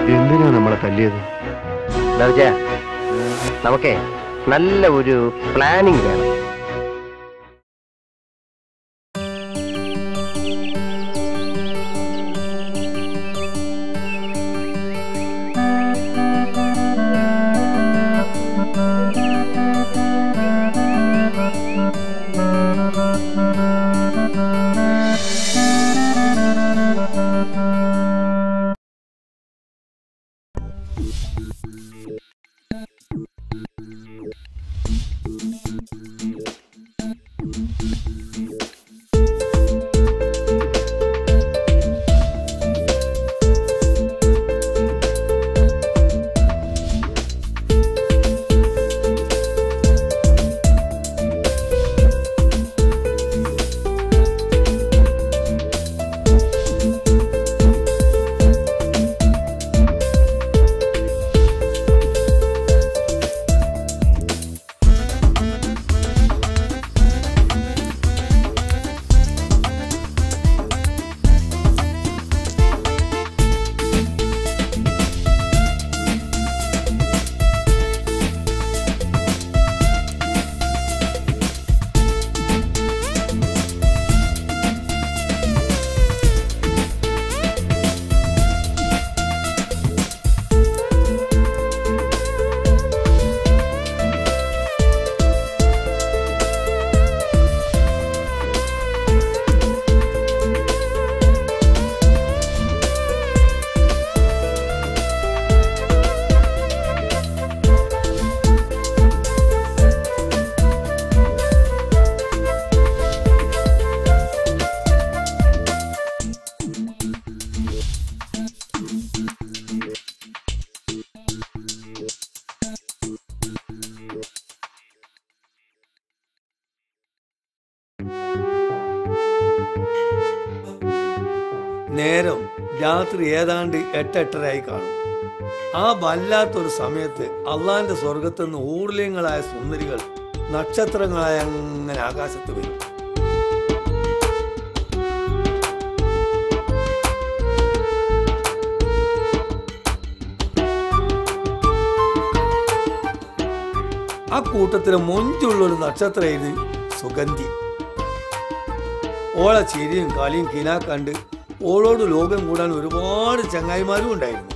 എന്തിനാ നമ്മളെ തല്ലിയത് ദർജ നമുക്കേ നല്ല ഒരു പ്ലാനിങ് വേണം നേരം രാത്രി ഏതാണ്ട് എട്ടെട്ടരായി കാണും ആ വല്ലാത്തൊരു സമയത്ത് അള്ളാന്റെ സ്വർഗത്തു നിന്ന് ഊർലിയങ്ങളായ സുന്ദരികൾ നക്ഷത്രങ്ങളായ അങ്ങനെ ആകാശത്ത് വരും ആ കൂട്ടത്തിലെ മൊഞ്ചുള്ള ഒരു നക്ഷത്രം ഇത് സുഗന്ധി ഓളെ ചിരിയും കളിയും കിനാ കണ്ട് ഓളോട് ലോകം കൂടാൻ ഒരുപാട് ചങ്ങായിമാരും ഉണ്ടായിരുന്നു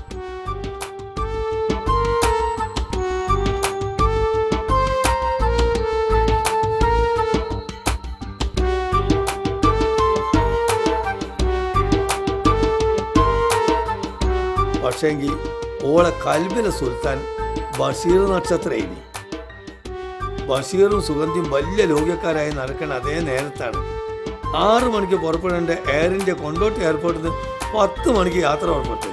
പക്ഷേങ്കിൽ ഓളെ കൽബിലെ സുൽത്താൻ ബഷീർ നക്ഷത്രയിനി ബഷീറും സുഗന്ധിയും വലിയ ലോകക്കാരായി നടക്കുന്ന അതേ നേരത്താണ് ആറു മണിക്ക് പുറപ്പെടേണ്ട എയർ ഇന്ത്യ കൊണ്ടോട്ടി എയർപോർട്ടിൽ നിന്ന് പത്ത് മണിക്ക് യാത്ര പുറപ്പെട്ടു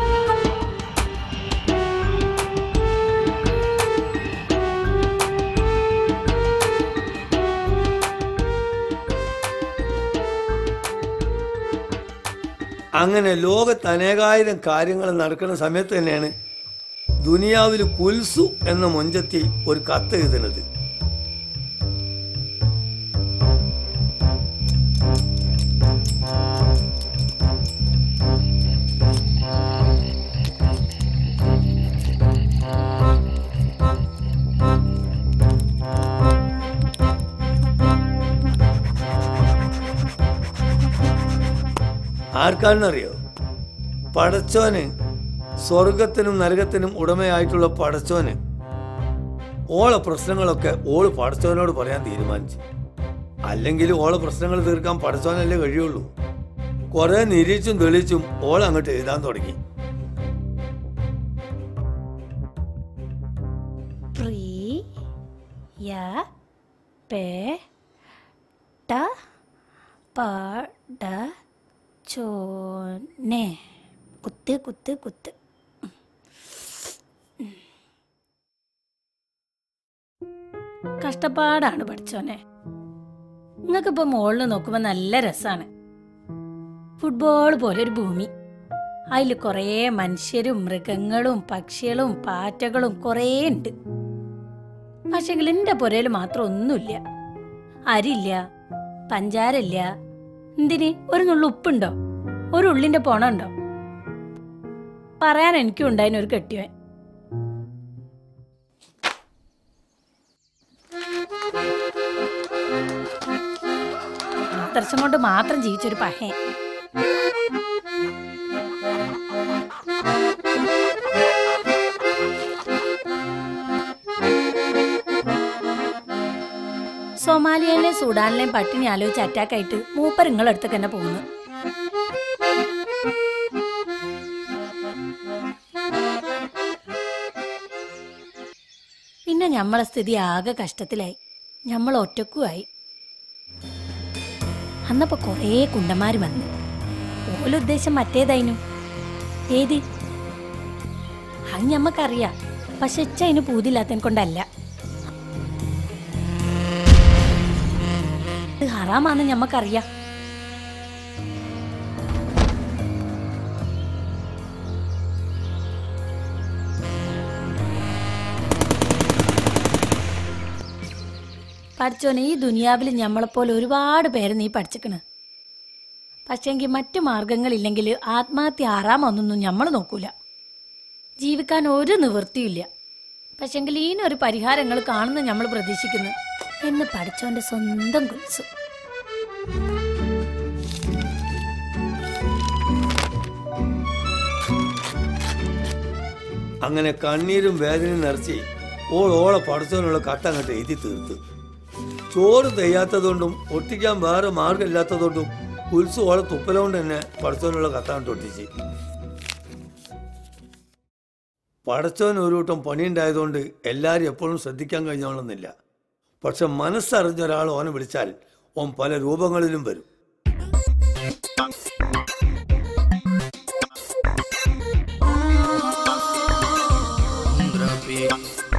അങ്ങനെ ലോകത്ത് അനേകായിരം കാര്യങ്ങൾ നടക്കുന്ന സമയത്ത് തന്നെയാണ് ദുനിയാവിൽ കുൽസു എന്ന മൊഞ്ചത്തി ഒരു കത്ത് എഴുതുന്നത് ആർക്കാണെന്നറിയോ പടച്ചോന് സ്വർഗത്തിനും നരകത്തിനും ഉടമയായിട്ടുള്ള പടച്ചോന് ഓളെ പ്രശ്നങ്ങളൊക്കെ ഓള് പടച്ചോനോട് പറയാൻ തീരുമാനിച്ചു അല്ലെങ്കിൽ ഓളെ പ്രശ്നങ്ങൾ തീർക്കാൻ പടച്ചോനല്ലേ കഴിയുള്ളൂ കുറെ നിരീച്ചും തെളിച്ചും ഓൾ അങ്ങോട്ട് എഴുതാൻ തുടങ്ങി പ്രിയ പേട്ട പടച്ചോനെ കുത്ത് കുത്ത് കുത്ത് കഷ്ടപ്പാടാണ് പഠിച്ചോനെ നിങ്ങൾക്കിപ്പോ മുകളിൽ നോക്കുമ്പോ നല്ല രസാണ് ഫുട്ബോൾ പോലെ ഒരു ഭൂമി അതിൽ കുറേ മനുഷ്യരും മൃഗങ്ങളും പക്ഷികളും പാറ്റകളും കുറേ ഉണ്ട് പക്ഷെങ്കിൽ എന്റെ പുരയിൽ മാത്രം ഒന്നുമില്ല അരില്ല പഞ്ചാരല്ല എന്തിന് ഒരു നുള്ളു ഉപ്പുണ്ടോ ഒരു ഉള്ളിന്റെ പോണുണ്ടോ പറയാൻ എനിക്കും ഉണ്ടായിരുന്നു ഒരു കെട്ടിയവൻ ആദർശം കൊണ്ട് മാത്രം ജീവിച്ചൊരു പഹയൻ സൊമാലിയയിലെയും സുഡാനിലെയും പട്ടിണി ആലോചിച്ച് അറ്റാക്കായിട്ട് മൂപ്പർ ഇങ്ങളടുത്തേക്ക് തന്നെ പോകുന്നു പിന്നെ ഞമ്മളെ സ്ഥിതി ആകെ കഷ്ടത്തിലായി ഞമ്മൾ ഒറ്റക്കുമായി അന്നപ്പോ കൊറേ കുണ്ടന്മാര് വന്നു ഓലുദ്ദേശം മറ്റേതായിനു ഏത് അത് ഞമ്മക്കറിയാം പക്ഷെ ഇച്ച അതിന് പൂതില്ലാത്തതിനെ കൊണ്ടല്ല ഇത് ഹറാമാന്ന് ഞമ്മക്കറിയാം പഠിച്ചോനെ ഈ ദുനിയാവിൽ ഞമ്മളെപ്പോലെ ഒരുപാട് പേര് നീ പഠിച്ചിക്കണ് പക്ഷേങ്കിൽ മറ്റു മാർഗങ്ങളില്ലെങ്കിൽ ആത്മഹത്യ ആറാമൊന്നൊന്നും ഞമ്മൾ നോക്കൂല ജീവിക്കാൻ ഒരു നിവൃത്തിയില്ല പക്ഷെങ്കിൽ ഈനൊരു പരിഹാരങ്ങൾ കാണുന്ന നമ്മൾ പ്രതീക്ഷിക്കുന്നു എന്ന് പഠിച്ചോന്റെ സ്വന്തം കുൽസ് അങ്ങനെ കണ്ണീരും വേദനയും നിറച്ച് ഓൾ ഓളെ പഠിച്ചവനുള്ള കത്ത് അങ്ങോട്ട് എഴുതി തീർത്ത് ചോറ് തെയ്യാത്തതുകൊണ്ടും ഒട്ടിക്കാൻ വേറെ മാർഗമില്ലാത്തതുകൊണ്ടും കുൽസ് ഓളെ തുപ്പലുകൊണ്ട് തന്നെ പഠിച്ചവനുള്ള കത്തങ്ങോട്ട് ഒട്ടിച്ച് പടച്ചവൻ ഒരു കൂട്ടം പണിയുണ്ടായതുകൊണ്ട് എല്ലാവരും എപ്പോഴും ശ്രദ്ധിക്കാൻ കഴിഞ്ഞോളന്നില്ല പക്ഷെ മനസ്സറിഞ്ഞ ഒരാൾ ഓനെ വിളിച്ചാൽ ഓൻ പല രൂപങ്ങളിലും വരും Drapi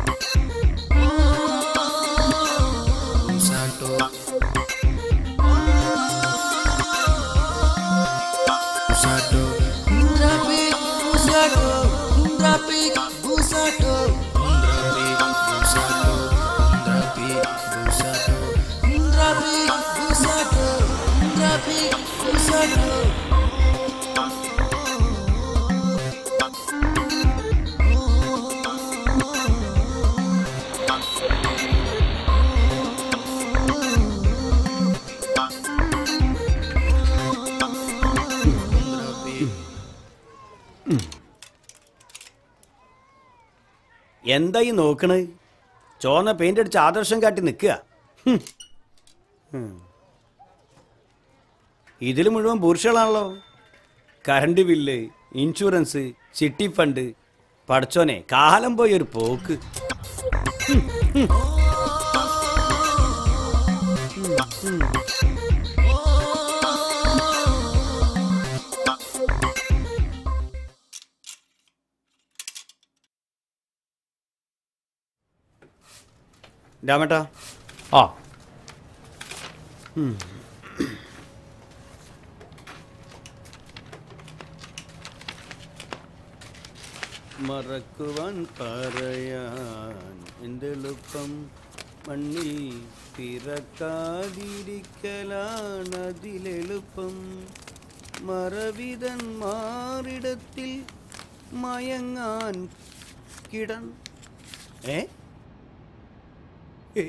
Santo Santo Drapi Santo Drapi Santo Drapi Santo Drapi Santo Drapi Santo Drapi Santo എന്താ ഈ നോക്കണ് ചോന്ന പെയിന്റ് അടിച്ച് ആദർശം കാട്ടി നിൽക്കുക ഇതിൽ മുഴുവൻ പുരുഷകളാണല്ലോ കറണ്ട് ബില്ല് ഇൻഷുറൻസ് ചിട്ടി ഫണ്ട് പഠിച്ചോനെ കാലം പോയി ഒരു പോക്ക് രാമേട്ടാ ആ മറക്കുവാൻ പറയാൻ എന്തെളുപ്പം മണ്ണിൽ പിറക്കാതിരിക്കലാണതിലെളുപ്പം മറവിതൻ മാറിടത്തിൽ മയങ്ങാൻ കിടൻ ഏ ഏ?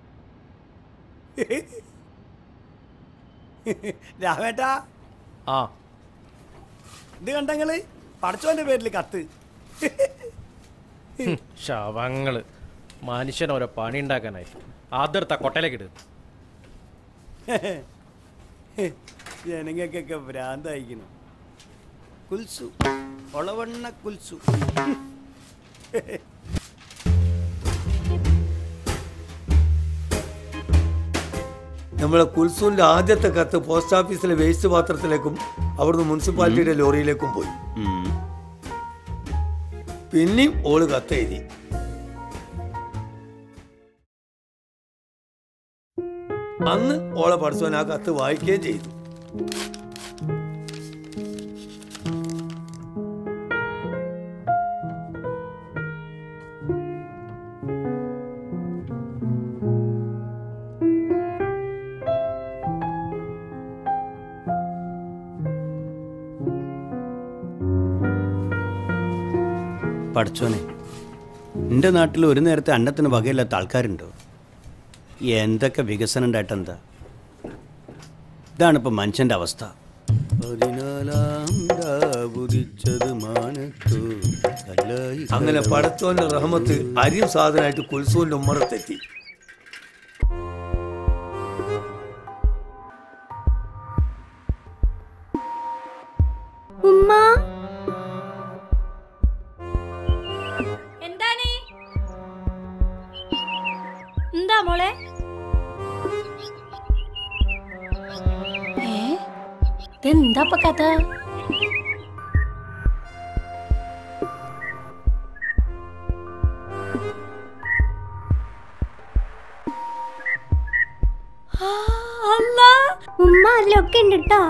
രാമേട്ടാ ആ ഇത് കണ്ടങ്ങള് പടച്ചോന്റെ പേരിൽ കത്ത് ഹും, ശവങ്ങള് മനുഷ്യൻ ഓരോ പണി ഉണ്ടാക്കാനായി ആദ്യത്തെ കൊട്ടയിലേക്ക് ഇട് ജനങ്ങൾക്കൊക്കെ ഭ്രാന്തായിക്കുന്നു കുൽസു ഒളവണ്ണ കുൽസു നമ്മളെ കുൽസൂന്റെ ആദ്യത്തെ കത്ത് പോസ്റ്റ് ഓഫീസിലെ വേസ്റ്റ് പാത്രത്തിലേക്കും അവിടുന്ന് മുനിസിപ്പാലിറ്റിയുടെ ലോറിയിലേക്കും പോയി പിന്നെയും ഓള് കത്ത് എഴുതി അന്ന് ഓളെ പഠിച്ചവൻ ആ കത്ത് വായിക്കുകയും ചെയ്തു പഠിച്ചോനെ എൻ്റെ നാട്ടിൽ ഒരു നേരത്തെ അന്നത്തിന് വകയില്ലാത്ത ആൾക്കാരുണ്ടോ എന്തൊക്കെ വികസനം ഉണ്ടായിട്ടെന്താ ഇതാണിപ്പോൾ മനുഷ്യൻ്റെ അവസ്ഥ പതിനാലാം രാവുദിച്ചത് മാനത്തു കല്ലായി അങ്ങനെ പടത്തോന്റെ റഹ്മത്ത് അരിയും സാധനമായിട്ട് കുൽസൂന്റെ ഉമ്മറത്തെത്തി ഉമ്മ എന്താണ് എന്താ മോളെ ഏ ഇതെന്താ ഇപ്പൊ കഥ ആ, അല്ലാ. ഉമ്മ അതിലൊക്കെ ഉണ്ട് കേട്ടോ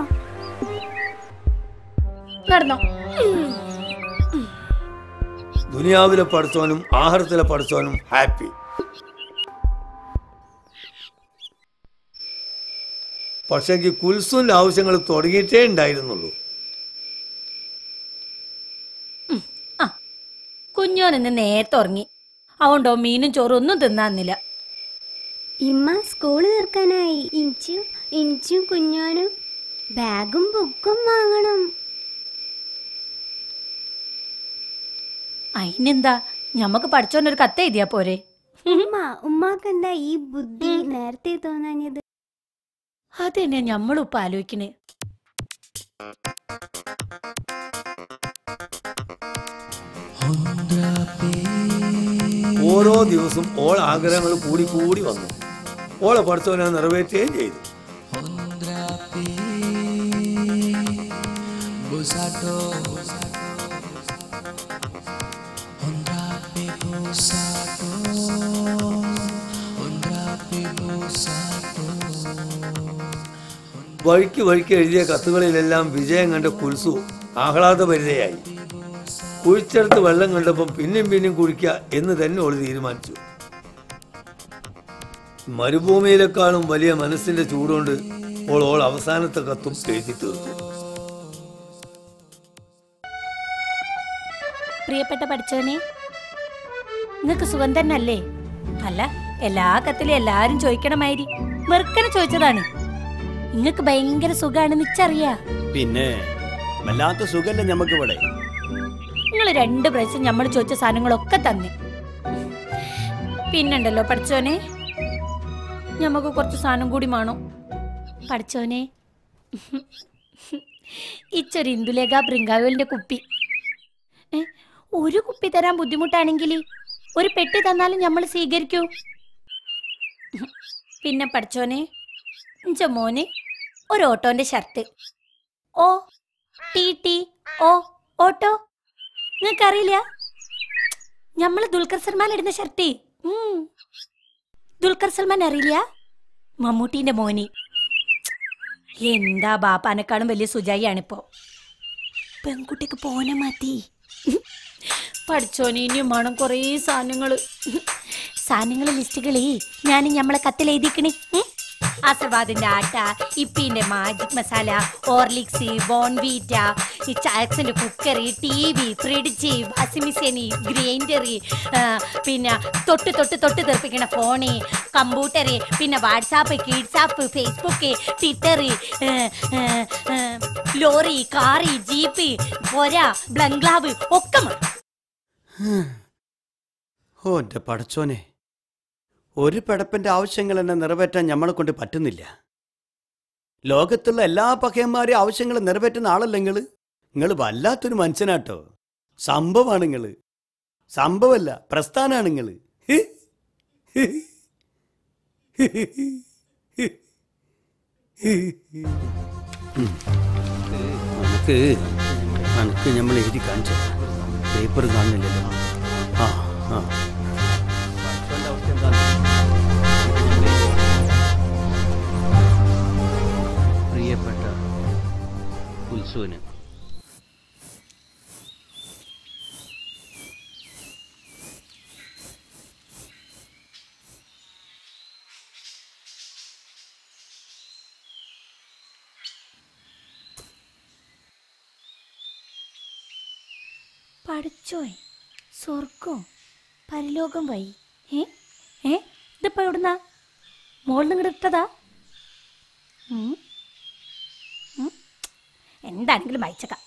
നടന്നോ ദുനിയാവിലെ പഠിച്ചവനും ആഹാരത്തിലെ പഠിച്ചവനും ഹാപ്പി പക്ഷെങ്കിൽ കുൽസൂന്റെ ആവശ്യങ്ങൾ തുടങ്ങിയിട്ടേ ഉണ്ടായിരുന്നുള്ളൂ ആ കുഞ്ഞോനിന്ന് നേരത്തെ ഉറങ്ങി അതുകൊണ്ടോ മീനും ചോറും ഒന്നും തിന്നാന്നില്ല ഇമ്മ സ്കൂള് തീർക്കാനായി ഇഞ്ചും ഇഞ്ചും കുഞ്ഞാനും ബാഗും ബുക്കും വാങ്ങണം അതിനെന്താ ഞമ്മക്ക് പഠിച്ചോണ്ടൊരു കത്ത് എഴുതിയാ പോരെ ഉമ്മ ഉമ്മാക്ക് എന്താ ഈ ബുദ്ധി നേരത്തെ തോന്നാഞ്ഞത് അത് തന്നെ ഞമ്മളും ഇപ്പൊ ആലോചിക്കണേ ഓരോ ദിവസവും ഓൾ ആഗ്രഹങ്ങൾ കൂടി കൂടി വന്നു ഓളെ പഠിച്ചവനെ നിറവേറ്റുകയും ചെയ്തു Busato Ondrape busato Ondrape busato വഴിക്ക് വഴിക്ക് എഴുതിയ കത്തുകളിലെല്ലാം വിജയം കണ്ട കുൽസു ആഹ്ലാദഭരിതയായി കുഴിച്ചെടുത്ത് വെള്ളം കണ്ടപ്പം പിന്നെയും പിന്നെയും കുഴിക്കുക എന്ന് തന്നെ ഓൾ തീരുമാനിച്ചു മരുഭൂമിയിലെക്കാളും വലിയ മനസ്സിന്റെ ചൂടുകൊണ്ട് ഓൾ ഓൾ അവസാനത്തെ കത്തും എഴുതി തീർത്തു പ്രിയപ്പെട്ട പഠിച്ചോനെ നിങ്ങക്ക് സുഖം തന്നല്ലേ അല്ല എല്ലാ കത്തിലും എല്ലാരും ചോദിക്കണമായിരി വെറുക്കനെ ചോദിച്ചതാണ് നിങ്ങക്ക് ഭയങ്കര സുഖാണെന്ന് ഇച്ചറിയാ പിന്നെ വല്ലാത്ത സുഖല്ലേ ഞമ്മക്ക് ഇവിടെ നിങ്ങൾ രണ്ട് പ്രാവശ്യം നമ്മൾ ചോദിച്ച സാധനങ്ങളൊക്കെ തന്നെ പിന്നുണ്ടല്ലോ പഠിച്ചോനെ ഞമ്മക്ക് കുറച്ച് സാധനം കൂടി വേണം പഠിച്ചോനെ ഇച്ചൊരു ഇന്ദുലേഖ ബൃങ്കാവലിന്റെ കുപ്പി ഏ, ഒരു കുപ്പി തരാൻ ബുദ്ധിമുട്ടാണെങ്കിൽ ഒരു പെട്ടി തന്നാലും നമ്മൾ സ്വീകരിക്കൂ പിന്നെ പഠിച്ചോനെ ഇഞ്ച മോന് ഒരു ഓട്ടോന്റെ shirt O T T O auto നിങ്ങൾക്കറിയില്ല നമ്മള് ദുൽഖർ സൽമാൻ ഇടുന്ന ഷർട്ട് ഉം. ദുൽഖർ സൽമാൻ അറിയില്ല മമ്മൂട്ടീന്റെ മോനി എന്താ ബാപ്പാനെക്കാളും വലിയ സുജായിയാണിപ്പോ പെൺകുട്ടിക്ക് പോനെ മാറ്റി പഠിച്ചോനി ഇനിയും വേണം കുറേ സാധനങ്ങള് സാധനങ്ങള് ലിസ്റ്റുകളേ ഞാൻ ഞമ്മളെ കത്തിൽ എഴുതിക്കണേ ആശീർവാദിന്റെ ആട്ട ഇപ്പിന്റെ മാജിക് മസാല ഓർലിക്സ് ബോൺവീറ്റ ഈ ചാക്സിന്റെ cookery T V fridge washing machine grinder പിന്നെ തൊട്ട് തൊട്ട് തൊട്ട് തെറിപ്പിക്കണ ഫോണ് കമ്പ്യൂട്ടർ പിന്നെ വാട്സാപ്പ് കിഡ്സാപ്പ് Facebook Twitter lorry car jeep പൊര ബ്ലംഗ്ലാവ് ഒക്കെ വേണം. ഓ എൻ്റെ പടച്ചോനെ ഒരു പടപ്പിൻ്റെ ആവശ്യങ്ങൾ എന്നെ നിറവേറ്റാൻ ഞമ്മളെ കൊണ്ട് പറ്റുന്നില്ല ലോകത്തുള്ള എല്ലാ പകയന്മാരെയും ആവശ്യങ്ങൾ നിറവേറ്റുന്ന ആളല്ല നിങ്ങൾ നിങ്ങൾ വല്ലാത്തൊരു മനുഷ്യനാട്ടോ സംഭവമാണ് നിങ്ങൾ സംഭവമല്ല പ്രസ്ഥാനാണ് നിങ്ങൾ നമുക്ക് നമുക്ക് നമ്മൾ എഴുതി കാണിച്ചു പേപ്പർ കാണുന്നില്ലല്ലോ ആ ആ പഠിച്ചോന്റെ അവസ്ഥ എന്താണ്? പ്രിയപ്പെട്ട ഉത്സവന് പഠിച്ചോയ് സ്വർഗം പരലോകം വൈ ഏ ഏ ഇതിപ്പോ എവിടുന്നാ മോളിൽ നിന്ന് ഇട്ടതാ ഉം. ഉം. എന്താണെങ്കിലും വായിച്ചേക്കാം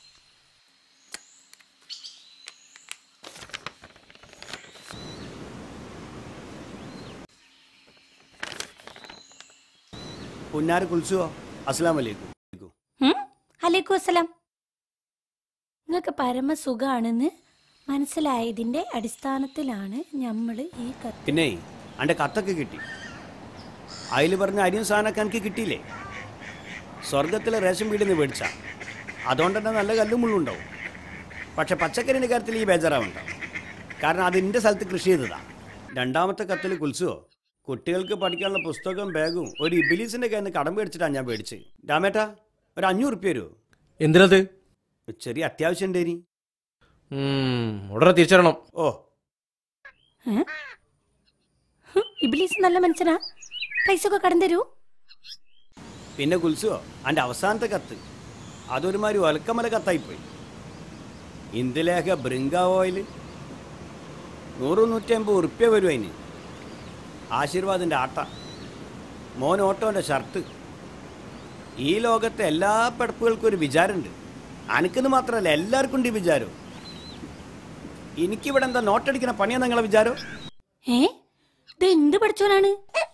പുന്നാര കുൽസുവോ അസ്സലാം വലൈക്കും ഉം? അലൈക്കും അസ്സലാം നിങ്ങൾക്ക് പരമസുഖാണെന്ന് മനസ്സിലായതിന്റെ അടിസ്ഥാനത്തിലാണ് നമ്മൾ ഈ കത്ത് പിന്നെ അൻ്റെ കത്തൊക്കെ കിട്ടി അതിൽ പറഞ്ഞ അരിയും സാധനമൊക്കെ എനിക്ക് കിട്ടിയില്ലേ സ്വർഗത്തിലെ റേഷൻ വീടിൽ നിന്ന് മേടിച്ച അതുകൊണ്ട് തന്നെ നല്ല കല്ലും മുള്ളുണ്ടാവും പക്ഷെ പച്ചക്കറിൻ്റെ കാര്യത്തിൽ ഈ ബേജാറാവുണ്ട കാരണം അത് എൻ്റെ സ്ഥലത്ത് കൃഷി ചെയ്തതാണ് രണ്ടാമത്തെ കത്തിൽ കുൽസുവോ കുട്ടികൾക്ക് പഠിക്കാനുള്ള പുസ്തകവും ബാഗും ഒരു ഇബിലീസിൻ്റെ കയ്യിൽ നിന്ന് കടം മേടിച്ചിട്ടാണ് ഞാൻ മേടിച്ച് രാമേട്ടാ ഒരു അഞ്ഞൂറ് റുപ്യ വരുമോ എന്തിനത് ചെറിയ അത്യാവശ്യം ഉണ്ടേനി ഉം, ഉടനെ തിരിച്ചറിയണം ഓ ഏ? ഹും, ഇബ്ലീസ് നല്ല മനുഷ്യനാ പൈസ ഒക്കെ കടം തരൂ പിന്നെ കുൽസുവോ എൻ്റെ അവസാനത്തെ കത്ത് അതൊരുമാതിരി ഒലക്കമല കത്തായിപ്പോയി ഇന്ദുലേഖ ബ്രിങ്ക ഓയിൽ നൂറ് നൂറ്റമ്പത് ഉറുപ്പ്യ വരും അതിന് ആശീർവാദിൻ്റെ ആട്ട മോൻ ഓട്ടോൻ്റെ ഷർട്ട് ഈ ലോകത്തെ എല്ലാ പെടപ്പുകൾക്കും ഒരു വിചാരമുണ്ട് അനക്കെന്ന് മാത്രമല്ല എല്ലാവർക്കും ഉണ്ട് ഈ വിചാരം എനിക്കിവിടെ എന്താ നോട്ടടിക്കുന്ന പണിയാ നിങ്ങളെ വിചാരം ഏ ഇത് എന്ത് പഠിച്ചോനാണ്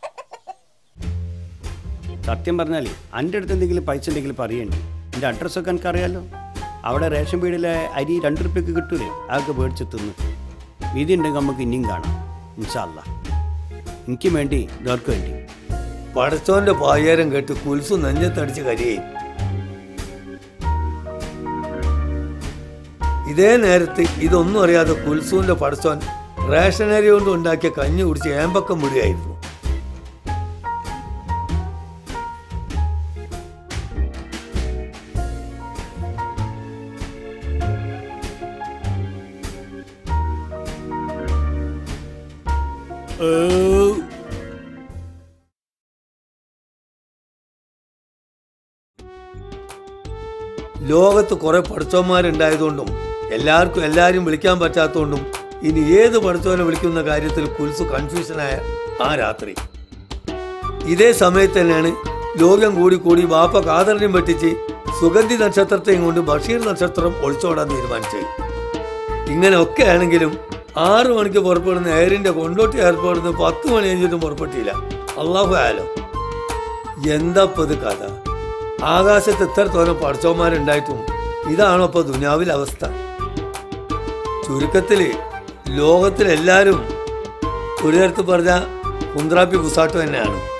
സത്യം പറഞ്ഞാൽ എൻ്റെ അടുത്ത് എന്തെങ്കിലും പൈസ ഉണ്ടെങ്കിൽ പറയണ്ടേ എൻ്റെ അഡ്രസ്സൊക്കെ എനിക്കറിയാലോ അവിടെ റേഷൻ വീടിലെ അരി രണ്ട് റുപ്യക്ക് കിട്ടൂലേ അതൊക്കെ മേടിച്ച് തിന്ന് വിധി ഉണ്ടെങ്കിൽ നമുക്ക് ഇനിയും കാണാം ഇൻഷാല്ല എനിക്ക് വേണ്ടി ഇതവർക്ക് വേണ്ടി പടച്ചോന്റെ പായാരം കേട്ട് കുൽസു നെഞ്ഞത്തടിച്ച് കരിയേ ഇതേ നേരത്ത് ഇതൊന്നും അറിയാതെ കുൽസുവിന്റെ പടച്ചോൻ റേഷനരി കൊണ്ട് ഉണ്ടാക്കിയ കഞ്ഞി കുടിച്ച് ഏമ്പക്കം വിടുകയായിരുന്നു ലോകത്ത് കുറെ പഠിച്ചോന്മാരുണ്ടായതുകൊണ്ടും എല്ലാവർക്കും എല്ലാവരും വിളിക്കാൻ പറ്റാത്തതുകൊണ്ടും ഇനി ഏത് പഠിച്ചോനെ വിളിക്കുന്ന കാര്യത്തിൽ കുൽസു കൺഫ്യൂഷനായ ആ രാത്രി ഇതേ സമയത്ത് തന്നെയാണ് ലോകം കൂടി കൂടി ബാപ്പ കാതറിനെയും വെട്ടിച്ച് സുഗന്ധി നക്ഷത്രത്തെയും കൊണ്ട് ബഷീർ നക്ഷത്രം ഒളിച്ചോടാൻ തീരുമാനിച്ചത് ഇങ്ങനെ ഒക്കെ ആണെങ്കിലും ആറു മണിക്ക് പുറപ്പെടുന്ന എയറിന്റെ കൊണ്ടോട്ടി ഏർപ്പെടുന്ന പത്ത് മണി കഴിഞ്ഞിട്ടും പുറപ്പെട്ടില്ല അള്ളാഹു ആയാലോ എന്താപ്പത് കഥ ആകാശത്ത് ഇത്രത്തോളം പഠിച്ചവന്മാരുണ്ടായിട്ടും ഇതാണോ ഇപ്പൊ ദുനിയാവിലെ അവസ്ഥ ചുരുക്കത്തില് ലോകത്തിലെല്ലാരും ഒരു തരത്തിൽ പറഞ്ഞ കുന്ത്രാപ്പി കുസാട്ട് തന്നെയാണ്